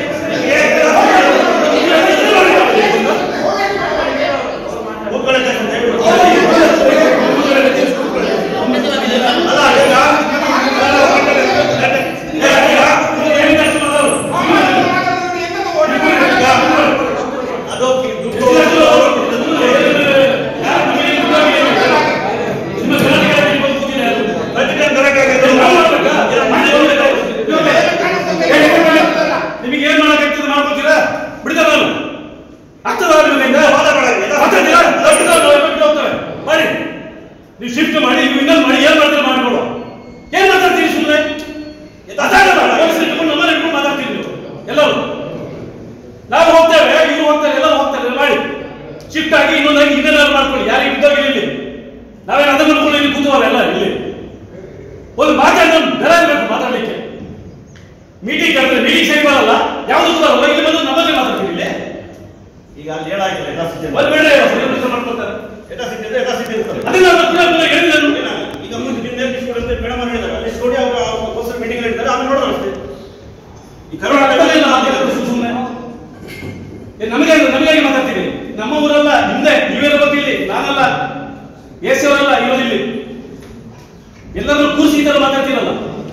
ನಿಮಗೆ ಏನ್ ಮಾಡಕ್ಕಾಗ್ತದೆ ಮಾಡ್ಕೊತೀರಾ ಬಿಡ್ದ ನಾನು ಆಗ್ತದ ನಿಮ್ಮಿಂದ ಮಾತಾಡ್ತೀರಾ? ದೊಡ್ಡದು ನಾವು ಎಫೆಕ್ಟ್ ಹೋಗ್ತವೆ. ಮಾಡಿ ನೀವು ಶಿಫ್ಟ್ ಮಾಡಿ ನೀವು ಇನ್ನೊಂದು ಮಾಡಿ ಏನ್ ಮಾಡ್ತೀರಾ ಮಾಡ್ಕೊಡು ಏನ್ ಮಾತಾಡ್ತೀರಿ ಸುಮ್ಮನೆ ನಮ್ಮಲ್ಲಿ ಇಟ್ಕೊಂಡು ಮಾತಾಡ್ತೀರಿ ನೀವು ಎಲ್ಲರೂ ನಾವು ಹೋಗ್ತೇವೆ ಇವ್ರು ಹೋಗ್ತಾರೆ ಎಲ್ಲರೂ ಹೋಗ್ತಾರೆ ಮಾಡಿ ಶಿಫ್ಟ್ ಆಗಿ ಇನ್ನೊಂದಾಗಿ ಇನ್ನೇನಾದ್ರು ಮಾಡ್ಕೊಳ್ಳಿ ಯಾರಿಗೆ ಬಿದ್ದೋಗಿಲ್ಲ ಇಲ್ಲಿ ನಾವೇನು ಅದನ್ನ ಮಾಡ್ಕೊಂಡು ಇಲ್ಲಿ ಕೂತವಲ್ಲ ಎಲ್ಲ ಇಲ್ಲಿ ಒಂದು ಮಾತಾಡೋದು ಬೆಲೆ ಇರಬೇಕು ಮಾತಾಡ್ಲಿಕ್ಕೆ ಮೀಟಿಂಗ್ ಕರೆದ್ರೆ ಮೀಟಿಂಗ್ ಸರಿ ಬರಲ್ಲ ಯಾವ್ದು ಬರಲ್ಲ ಇಲ್ಲಿ ಬಂದು ನಮ್ಮಲ್ಲಿ ಮಾತಾಡ್ತೀವಿ ಇಲ್ಲಿ ಈಗ ಅಲ್ಲಿ ಹೇಳಾಗಿಲ್ಲ ಯಥಾಸ್ಥಿತಿ ಅಂತ. ಬರ್ಬೇಡ ಕೆಲಸ ಮಾಡ್ಕೊತಾರೆ ಯಥಾಸ್ಥಿತಿ ಅಂದ್ರೆ ಯಥಾಸ್ಥಿತಿ ಇರ್ತದೆ. ಅದನ್ನ ನಾನು ಪುನಃ ಪುನಃ ಹೇಳಿದೆ ನಾನು. ಈಗ ಮುಂದೆ ನಿನ್ನೆ ಡಿಸ್ಕೌಂಟ್ ಅಂತ ಮೇಡಮ್ ಅವ್ರು ಹೇಳಿದ್ದಾರೆ ಅಲ್ಲಿ ಸ್ಟುಡಿಯೋ ಅವರು ಮೀಟಿಂಗ್ ಹೇಳಿದ್ದಾರೆ ಆಮೇಲೆ ನೋಡೋಣ ಅಷ್ಟೇ ಈ ಕರೋನಾ ಅದನ್ನೇ ನಾನು ಮಾತಾಡೋದು ಸುಮ್ಮನೆ ಏ, ನಮಗೆ ನಮಗಾಗಿ ಮಾತಾಡ್ತೀವಿ ನಮ್ಮ ಊರಲ್ಲ ಹಿಂದೆ ನೀವೆಲ್ಲ ಗೊತ್ತಿಲ್ಲಿ ನಾನಲ್ಲ ಎಸ್ ಅವರಲ್ಲ ಇರೋದಿಲ್ಲಿ ಎಲ್ಲರೂ ಕೂರಿಸಿ ಈ ಥರ ಮಾತಾಡ್ತೀರಲ್ಲ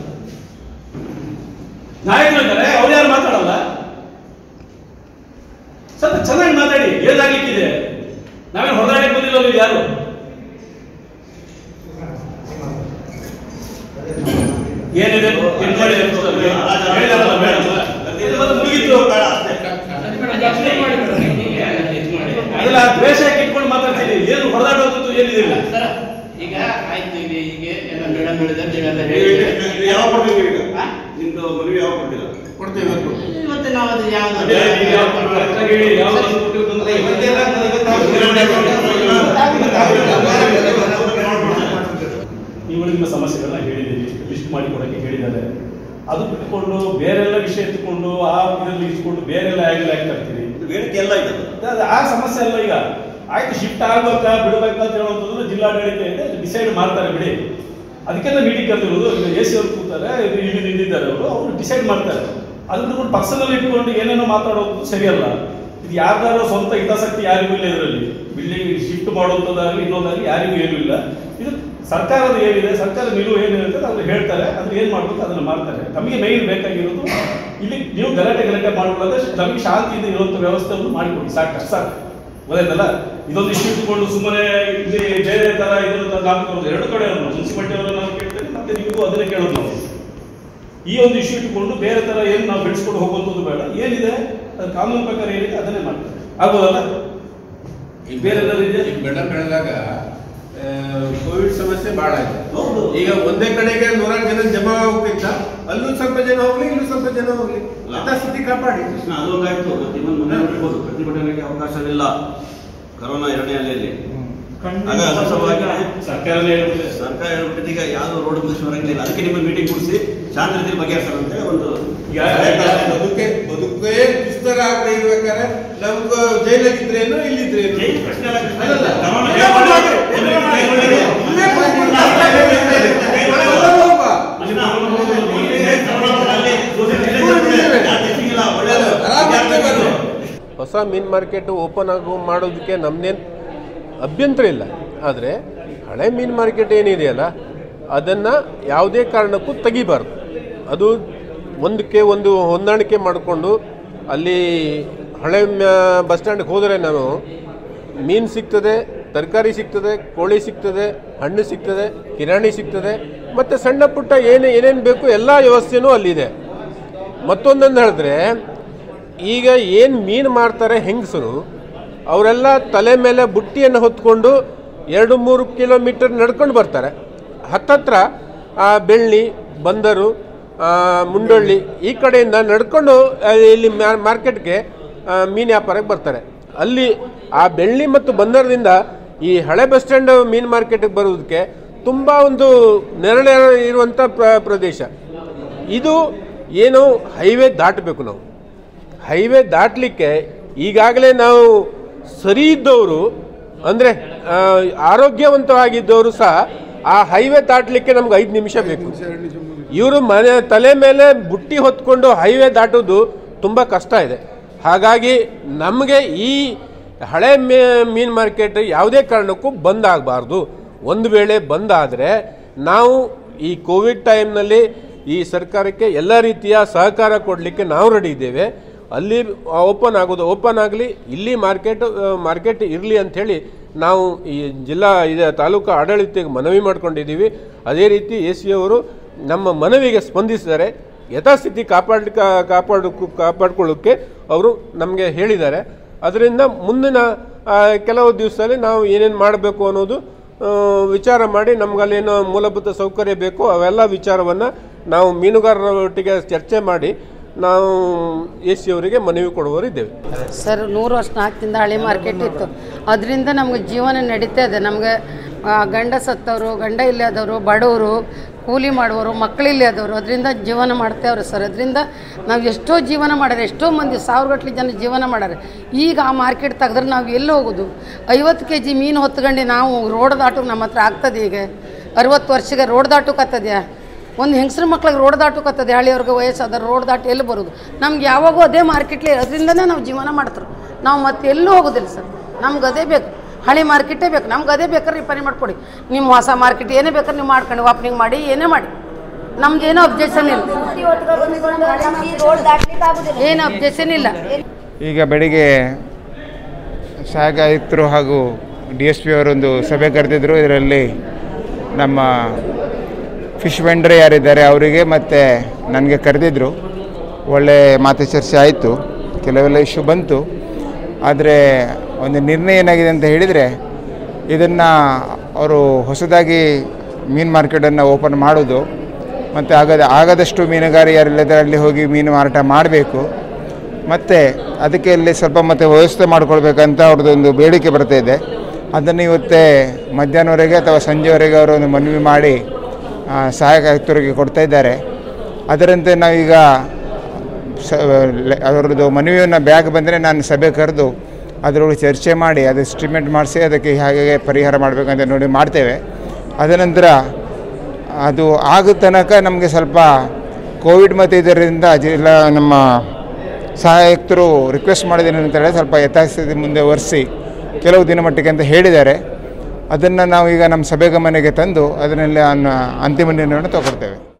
ನಾಯಕರು ಇದ್ದಾರೆ ಅವ್ರು ಯಾರು ಮಾತಾಡಲ್ಲ ಸ್ವಲ್ಪ ಚೆನ್ನಾಗಿ ಮಾತಾಡಿ ಏನಾಗ್ಲಿಕ್ಕಿದೆ ನಾವೇನು ಹೊರದಾಡಕ್ಕೆ ಬಂದಿಲ್ಲ ನೀವು ಯಾರು ಏನಿದೆ ಏನ್ ಮಾಡಿದೆ ಅಂತ ಹೇಳಿದಾರಲ್ಲ ಮೇಡಮ್ ಇದು ಬಂದು ಮುಗೀತು ಬೇಡ ಅಷ್ಟೇ ಅದೆಲ್ಲ ದ್ವೇಷ ಯಾಕೆ ಇಟ್ಕೊಂಡು ಮಾತಾಡ್ತೀರಿ ಏನು ಹೊರದಾಡೋದು ಏನಿದೆ ಇಲ್ಲ ಸರ್ ಈಗ ಆಯ್ತು ಈಗ ಈಗ ಎಲ್ಲ ಮೇಡಮ್ ಹೇಳಿದ್ರೆ ನೀವೆಲ್ಲ ನೀವು ಹೇಳಿದ್ರೆ ಇದು ಯಾವ ಕೊಡ್ತೀವಿ ಈಗ ಹಾ? ನಿಮ್ದು ಮದುವೆ ಯಾವ ಕೊಟ್ಟಿಲ್ಲ ಕೊಡ್ತೇವೆ ಇವತ್ತು. ಮತ್ತೆ ನಾವು ಅದು ಯಾವ್ದು ಅದೇ ನೀವು ಯಾವ correct ಆಗಿ ಹೇಳಿ, ಯಾವ ಬಸ್ ಕೊಟ್ಟಿರೋದು ಅಂತ ಇವತ್ತೆಲ್ಲ ನೀವು ನಿಮ್ಮ ಸಮಸ್ಯೆಗಳನ್ನ ಹೇಳಿದ್ದೀರಿ ಲಿಸ್ಟ್ ಮಾಡಿ ಕೊಡಕ್ಕೆ ಹೇಳಿದ್ದಾರೆ ಅದು ಬಿಟ್ಕೊಂಡು ಬೇರೆಲ್ಲ ವಿಷಯ ಎತ್ಕೊಂಡು ಆ ಇದರಲ್ಲಿ ಇಟ್ಕೊಂಡು ಬೇರೆಲ್ಲ ಆಗಿಲ್ಲ ಹಾಕಿ ತರ್ತೀರಿ ಇದು ಬೇಡಿಕೆ ಎಲ್ಲ ಇದೆ ಅದು ಆ ಸಮಸ್ಯೆ ಅಲ್ಲ ಈಗ ಆಯ್ತು ಶಿಫ್ಟ್ ಆಗ್ಬೇಕಾ ಬಿಡ್ಬೇಕಾ ಅಂತ ಹೇಳುವಂಥದ್ದು ಜಿಲ್ಲಾಡಳಿತ ಇದೆ ಡಿಸೈಡ್ ಮಾಡ್ತಾರೆ ಬಿಡಿ ಅದಕ್ಕೆಲ್ಲ ಮೀಟಿಂಗ್ ಕರೆದಿರೋದು ಎ ಸಿ ಅವ್ರು ಕೂತಾರೆ ಇಲ್ಲಿ ನಿಂತಿದ್ದಾರೆ ಅವರು ಅವರು ಡಿಸೈಡ್ ಮಾಡ್ತಾರೆ ಅದನ್ನ ಬಿಟ್ಕೊಂಡು ಪರ್ಸನಲ್ ಇಟ್ಕೊಂಡು ಏನೇನೋ ಮಾತಾಡೋದು ಸರಿಯಲ್ಲ ಇದು ಯಾರ್ದಾರೋ ಸ್ವಂತ ಹಿತಾಸಕ್ತಿ ಯಾರಿಗೂ ಇಲ್ಲ ಇದರಲ್ಲಿ ಬಿಲ್ಡಿಂಗ್ ಶಿಫ್ಟ್ ಮಾಡುವಂಥದ್ದಾಗಲಿ ಇನ್ನೊಂದಾಗಲಿ ಯಾರಿಗೂ ಏನೂ ಇಲ್ಲ ಇದು ಸರ್ಕಾರದ ಏನಿದೆ ಸರ್ಕಾರ ನಿಲುವು ಏನಿರುತ್ತೆ ಅವ್ರು ಹೇಳ್ತಾರೆ ಅದನ್ನ ಏನು ಮಾಡ್ಬೇಕು ಅದನ್ನ ಮಾಡ್ತಾರೆ ನಮಗೆ ಮೈನ್ ಬೇಕಾಗಿರೋದು ಇಲ್ಲಿ ನೀವು ಗಲಾಟೆ ಗಲಾಟೆ ಮಾಡ್ಕೊಳ್ಳೋದೇ ನಮಗೆ ಶಾಂತಿಯಿಂದ ಇರುವಂಥ ವ್ಯವಸ್ಥೆಯನ್ನು ಮಾಡಿಕೊಡಿ ಸಾಕು ಅಷ್ಟು ಸಾಕು ಗೊತ್ತಾಯ್ತಲ್ಲ ಇದೊಂದು ಇಶ್ಯೂ ಇಟ್ಕೊಂಡು ಸುಮ್ಮನೆ ಇಲ್ಲಿ ಬೇರೆ ತರ ಇದನ್ನು ಹಾಕೋದು ಎರಡು ಕಡೆ ಮುನ್ಸಿಪಾಲಿಟಿ ಅವರನ್ನು ನಾವು ಕೇಳ್ತೇವೆ ಮತ್ತೆ ನಿಮಗೂ ಅದನ್ನೇ ಕೇಳೋದು ನಾವು ಈ ಒಂದು ಇಶ್ಯೂ ಇಟ್ಕೊಂಡು ಬೇರೆ ತರ ಏನು ನಾವು ಬೆಳೆಸ್ಕೊಂಡು ಹೋಗುವಂಥದ್ದು ಬೇಡ ಏನಿದೆ ಅದು ಕಾನೂನು ಪ್ರಕಾರ ಏನಿದೆ ಅದನ್ನೇ ಮಾಡ್ತಾರೆ ಆಗ್ಬೋದಲ್ಲ ಈಗ ಬೇರೆ ಏನಾದ್ರು ಇದೆಯಾ? ಈಗ ಮೇಡಮ್ ಹೇಳಿದಾಗ ಕೋವಿಡ್ ಸಮಸ್ಯೆ ಬಹಳ ಇದೆ ಹೌದು. ಈಗ ಒಂದೇ ಕಡೆಗೆ ನೂರಾರು ಜನ ಜಮಾ ಹೋಗ್ತಿತ್ತ ಅಲ್ಲೂ ಸ್ವಲ್ಪ ಜನ ಹೋಗ್ಲಿ ಇಲ್ಲೂ ಸ್ವಲ್ಪ ಜನ ಹೋಗ್ಲಿ ಯಥಾಸ್ಥಿತಿ ಕಾಪಾಡಿ ಕೃಷ್ಣ ಅದೊಂದಾಯ್ತು ಮತ್ತೆ ಇನ್ನೊಂದು ಮುಂದೆ ನೋಡ್ಬೋದು ಪ್ರತಿಭಟನೆಗೆ ಅವಕಾಶವಿಲ್ಲ ಕರೋನಾ ಎರಡನೇ ಅಲೆಯಲ್ಲಿ ಆಗ ಹೊಸವಾಗಿ ಸರ್ಕಾರನೇ ಹೇಳ್ಬಿಟ್ಟಿದೆ. ಸರ್ಕಾರ ಹೇಳ್ಬಿಟ್ಟಿದೆ ಈಗ ಯಾವ್ದು ರೋಡ್ ಮುಗಿಸಿ ಹೊರಗಿಲ್ಲ ಅದಕ್ಕೆ ನಿಮ್ಮ ಮೀಟಿಂಗ್ ಕೂಡಿಸಿ ಶಾಂತ ರೀತಿಯಲ್ಲಿ ಬಗೆಹರಿಸೋಣ ಅಂತೇಳಿ ಒಂದು ಈಗ ಬದುಕೆ ಬದುಕೇ ದುಸ್ತರ ಆಗದೆ ಇರ್ಬೇಕಾದ್ರೆ ನಮ್ಗೆ ಜೈಲಾಗಿದ್ರೇನು ಇಲ್ಲಿದ್ರೇನು ಜೈಲ್ ಪ್ರಶ್ನೆ ಅಲ್ಲ ಕೃಷ್ಣ. ಅಲ್ಲಲ್ಲ. ಕರೋನಾ ಏನ್ ಮಾಡ್ಬೇಕು? ಏನ್ ಮಾಡ್ಬೇಕು? ಇಲ್ಲೇ ಕೂತ್ಕೊಂಡು ಒಳಗೆ ಹೋಗ್ಬಾ. ಒಳ್ಳೆಯದು ಹೊಸ ಮೀನ್ ಮಾರ್ಕೆಟ್ ಓಪನ್ ಆಗೋ ಮಾಡೋದಕ್ಕೆ ನಮ್ದೇನು ಅಭ್ಯಂತರ ಇಲ್ಲ ಆದರೆ ಹಳೆ ಮೀನ್ ಮಾರ್ಕೆಟ್ ಏನಿದೆಯಲ್ಲ ಅದನ್ನು ಯಾವುದೇ ಕಾರಣಕ್ಕೂ ತೆಗಿಬಾರ್ದು ಅದು ಒಂದಕ್ಕೆ ಒಂದು ಹೊಂದಾಣಿಕೆ ಮಾಡಿಕೊಂಡು ಅಲ್ಲಿ ಹಳೆ ಮ್ಯಾ- ಬಸ್ ಸ್ಟ್ಯಾಂಡ್ಗೆ ಹೋದರೆ ನಾನು ಮೀನು ಸಿಗ್ತದೆ ತರಕಾರಿ ಸಿಗ್ತದೆ ಕೋಳಿ ಸಿಗ್ತದೆ ಹಣ್ಣು ಸಿಗ್ತದೆ ಕಿರಾಣಿ ಸಿಗ್ತದೆ ಮತ್ತು ಸಣ್ಣ ಪುಟ್ಟ ಏನು ಏನೇನು ಬೇಕು ಎಲ್ಲ ವ್ಯವಸ್ಥೆನೂ ಅಲ್ಲಿದೆ ಮತ್ತೊಂದನ್ನು ಹೇಳಿದ್ರೆ ಈಗ ಏನು ಮೀನು ಮಾರ್ತಾರೆ ಹೆಂಗಸರು ಅವರೆಲ್ಲ ತಲೆ ಮೇಲೆ ಬುಟ್ಟಿಯನ್ನು ಹೊತ್ಕೊಂಡು ಎರಡು ಮೂರು ಕಿಲೋಮೀಟರ್ ನಡ್ಕೊಂಡು ಬರ್ತಾರೆ ಹತ್ತತ್ರ ಆ ಬೆಳ್ಳಿ ಬಂದರು ಆ, ಮುಂಡೊಳ್ಳಿ ಈ ಕಡೆಯಿಂದ ನಡ್ಕೊಂಡು ಆ, ಇಲ್ಲಿ ಮ್ಯಾ- ಮಾರ್ಕೆಟ್ಗೆ ಆ, ಮೀನು ವ್ಯಾಪಾರಕ್ಕೆ ಬರ್ತಾರೆ ಅಲ್ಲಿ ಆ ಬೆಳ್ಳಿ ಮತ್ತು ಬಂದರದಿಂದ ಈ ಹಳೆ ಬಸ್ ಸ್ಟ್ಯಾಂಡ್ ಮೀನು ಮಾರ್ಕೆಟ್ಗೆ ಬರೋದಕ್ಕೆ ತುಂಬ ಒಂದು ನೆರಳೆ ಇರುವಂಥ ಪ್ರ ಪ್ರದೇಶ ಇದು ಏನು ಹೈವೇ ದಾಟಬೇಕು ನಾವು ಹೈವೇ ದಾಟಲಿಕ್ಕೆ ಈಗಾಗಲೇ ನಾವು ಸರಿ ಇದ್ದವರು ಅಂದರೆ ಆರೋಗ್ಯವಂತವಾಗಿದ್ದವರು ಸಹ ಆ ಹೈವೇ ದಾಟಲಿಕ್ಕೆ ನಮ್ಗೆ ಐದು ನಿಮಿಷ ಬೇಕು ಇವರು ಮನೆ ತಲೆ ಮೇಲೆ ಬುಟ್ಟಿ ಹೊತ್ಕೊಂಡು ಹೈವೇ ದಾಟೋದು ತುಂಬ ಕಷ್ಟ ಇದೆ ಹಾಗಾಗಿ ನಮಗೆ ಈ ಹಳೆ ಮೇ ಮೀನು ಮಾರ್ಕೆಟ್ ಯಾವುದೇ ಕಾರಣಕ್ಕೂ ಬಂದ್ ಆಗಬಾರ್ದು ಒಂದು ವೇಳೆ ಬಂದಾದರೆ ನಾವು ಈ ಕೋವಿಡ್ ಟೈಮ್ನಲ್ಲಿ ಈ ಸರ್ಕಾರಕ್ಕೆ ಎಲ್ಲ ರೀತಿಯ ಸಹಕಾರ ಕೊಡಲಿಕ್ಕೆ ನಾವು ರೆಡಿ ಇದ್ದೇವೆ ಅಲ್ಲಿ ಓಪನ್ ಆಗೋದು ಓಪನ್ ಆಗಲಿ ಇಲ್ಲಿ ಮಾರ್ಕೆಟ್ ಮಾರ್ಕೆಟ್ ಇರಲಿ ಅಂಥೇಳಿ ನಾವು ಈ ಜಿಲ್ಲಾ ಇದು ತಾಲೂಕು ಆಡಳಿತಕ್ಕೆ ಮನವಿ ಮಾಡ್ಕೊಂಡಿದ್ದೀವಿ ಅದೇ ರೀತಿ ಎ ಸಿ ಅವರು ನಮ್ಮ ಮನವಿಗೆ ಸ್ಪಂದಿಸಿದ್ದಾರೆ ಯಥಾಸ್ಥಿತಿ ಕಾಪಾಡ್ ಕಾಪಾಡ ಕಾಪಾಡ್ಕೊಳ್ಳೋಕ್ಕೆ ಅವರು ನಮಗೆ ಹೇಳಿದ್ದಾರೆ ಅದರಿಂದ ಮುಂದಿನ ಆ, ಕೆಲವು ದಿವಸದಲ್ಲಿ ನಾವು ಏನೇನು ಮಾಡಬೇಕು ಅನ್ನೋದು ಆ, ವಿಚಾರ ಮಾಡಿ ನಮ್ಗಲ್ಲೇನೋ ಮೂಲಭೂತ ಸೌಕರ್ಯ ಬೇಕು ಅವೆಲ್ಲ ವಿಚಾರವನ್ನು ನಾವು ಮೀನುಗಾರರ ಒಟ್ಟಿಗೆ ಚರ್ಚೆ ಮಾಡಿ ನಾವು ಎ ಸಿ ಅವರಿಗೆ ಮನವಿ ಕೊಡುವವರಿದ್ದೇವೆ ಸರ್ ನೂರು ವರ್ಷ ನಾಲ್ಕಿಂದ ಹಳೆ ಮಾರ್ಕೆಟ್ ಇತ್ತು ಅದರಿಂದ ನಮ್ಗೆ ಜೀವನ ನಡೀತಾ ಇದೆ ನಮಗೆ ಆ, ಗಂಡ ಸತ್ತವರು ಗಂಡ ಇಲ್ಲದವರು ಬಡವರು ಕೂಲಿ ಮಾಡುವವರು ಮಕ್ಕಳಿಲ್ಲೇ ಆದವರು ಅದರಿಂದ ಜೀವನ ಮಾಡ್ತೇವ್ರಿ ಸರ್ ಅದರಿಂದ ನಾವು ಎಷ್ಟೋ ಜೀವನ ಮಾಡ್ಯಾರ ಎಷ್ಟೋ ಮಂದಿ ಸಾವಿರಗಟ್ಲೆ ಜನ ಜೀವನ ಮಾಡ್ಯಾರ ಈಗ ಆ ಮಾರ್ಕೆಟ್ ತೆಗೆದ್ರೆ ನಾವು ಎಲ್ಲಿ ಹೋಗೋದು ಐವತ್ತು ಕೆ ಜಿ ಮೀನು ಹೊತ್ಕೊಂಡು ನಾವು ರೋಡ್ ದಾಟೋಕೆ ನಮ್ಮ ಹತ್ರ ಆಗ್ತದೆ ಈಗ ಅರವತ್ತು ವರ್ಷಕ್ಕೆ ರೋಡ್ ದಾಟೋಕತ್ತದ್ಯಾ ಒಂದು ಹೆಂಗಸ್ರ ಮಕ್ಳಿಗೆ ರೋಡ್ ದಾಟೋಕತ್ತದೆ ಹಳ್ಳಿಯವ್ರಿಗೆ ವಯಸ್ಸಾದ ರೋಡ್ ದಾಟಿ ಎಲ್ಲಿ ಬರೋದು ನಮ್ಗೆ ಯಾವಾಗೂ ಅದೇ ಮಾರ್ಕೆಟ್ಲಿ ಅದರಿಂದನೇ ನಾವು ಜೀವನ ಮಾಡ್ತಾರೆ ನಾವು ಮತ್ತೆ ಎಲ್ಲೂ ಹೋಗೋದಿಲ್ಲ ಸರ್ ನಮ್ಗೆ ಅದೇ ಬೇಕು ಹಳೆ ಮಾರ್ಕೆಟೇ ಬೇಕು ನಮ್ಗೆ ಅದೇ ಬೇಕಾದ್ರೆ ರಿಪೇರಿ ಮಾಡಿಕೊಡಿ ನಿಮ್ಮ ಹೊಸ ಮಾರ್ಕೆಟ್ ಏನೇ ಬೇಕಾದ್ರೆ ನೀವು ಮಾಡ್ಕೊಂಡು ಓಪನಿಂಗ್ ಮಾಡಿ ಏನೇ ಮಾಡಿ ನಮ್ದು ಏನೂ ಅಬ್ಜೆಕ್ಷನ್ ಇಲ್ಲ ಏನು ಅಬ್ಜೆಕ್ಷನ್ ಇಲ್ಲ ಈಗ ಬೆಳಿಗ್ಗೆ ಸಹಾಯಕ ಆಯುಕ್ತರು ಹಾಗೂ ಡಿ ಎಸ್ ಪಿ ಅವರೊಂದು ಸಭೆ ಕರೆದಿದ್ದರು ಇದರಲ್ಲಿ ನಮ್ಮ ಫಿಶ್ ವೆಂಡರ್ ಯಾರಿದ್ದಾರೆ ಅವರಿಗೆ ಮತ್ತು ನನಗೆ ಕರೆದಿದ್ದರು ಒಳ್ಳೆ ಮಾತು ಚರ್ಚೆ ಆಯಿತು ಕೆಲವೆಲ್ಲ ಇಶ್ಯೂ ಬಂತು ಆದರೆ ಒಂದು ನಿರ್ಣಯ ಏನಾಗಿದೆ ಅಂತ ಹೇಳಿದರೆ ಇದನ್ನು ಅವರು ಹೊಸದಾಗಿ ಮೀನು ಮಾರ್ಕೆಟನ್ನು ಓಪನ್ ಮಾಡೋದು ಮತ್ತು ಆಗದ ಆಗದಷ್ಟು ಮೀನುಗಾರ ಯಾರಿಲ್ಲದ್ರೆ ಅಲ್ಲಿ ಹೋಗಿ ಮೀನು ಮಾರಾಟ ಮಾಡಬೇಕು ಮತ್ತು ಅದಕ್ಕೆ ಇಲ್ಲಿ ಸ್ವಲ್ಪ ಮತ್ತೆ ವ್ಯವಸ್ಥೆ ಮಾಡಿಕೊಳ್ಬೇಕಂತ ಅವ್ರದ್ದೊಂದು ಬೇಡಿಕೆ ಬರ್ತಾ ಇದೆ ಅದನ್ನು ಇವತ್ತೇ ಮಧ್ಯಾಹ್ನವರೆಗೆ ಅಥವಾ ಸಂಜೆವರೆಗೆ ಅವರು ಒಂದು ಮನವಿ ಮಾಡಿ ಆ, ಸಹಾಯಕ ಆಯುಕ್ತರಿಗೆ ಕೊಡ್ತಾ ಇದ್ದಾರೆ ಅದರಂತೆ ನಾವೀಗ ಸ ಲೆ- ಅವರದ್ದು ಮನವಿಯನ್ನು ಬ್ಯಾಗ್ ಬಂದರೆ ನಾನು ಸಭೆ ಕರೆದು ಅದರೊಳಗೆ ಚರ್ಚೆ ಮಾಡಿ ಅದು ಎಸ್ಟಿಮೇಟ್ ಮಾಡಿಸಿ ಅದಕ್ಕೆ ಹೇಗೆ ಪರಿಹಾರ ಮಾಡಬೇಕಂತ ನೋಡಿ ಮಾಡ್ತೇವೆ ಅದ ನಂತರ ಅದು ಆಗೋ ತನಕ ನಮಗೆ ಸ್ವಲ್ಪ ಕೋವಿಡ್ ಮತ್ತು ಇದರಿಂದ ಜಿಲ್ಲಾ ನಮ್ಮ ಸಹಾಯಕರು ರಿಕ್ವೆಸ್ಟ್ ಮಾಡಿದ್ದೇನೆ ಅಂತ ಹೇಳಿ ಸ್ವಲ್ಪ ಯಥಾಸ್ಥಿತಿ ಮುಂದೆ ಒರೆಸಿ ಕೆಲವು ದಿನ ಮಟ್ಟಿಗೆ ಅಂತ ಹೇಳಿದ್ದಾರೆ ಅದನ್ನು ನಾವು ಈಗ ನಮ್ಮ ಸಭೆ ಗಮನಕ್ಕೆ ತಂದು ಅದರಲ್ಲಿ ಅನ್ನ ಅಂತಿಮ ನಿರ್ಣಯವನ್ನು ತಗೊಳ್ತೇವೆ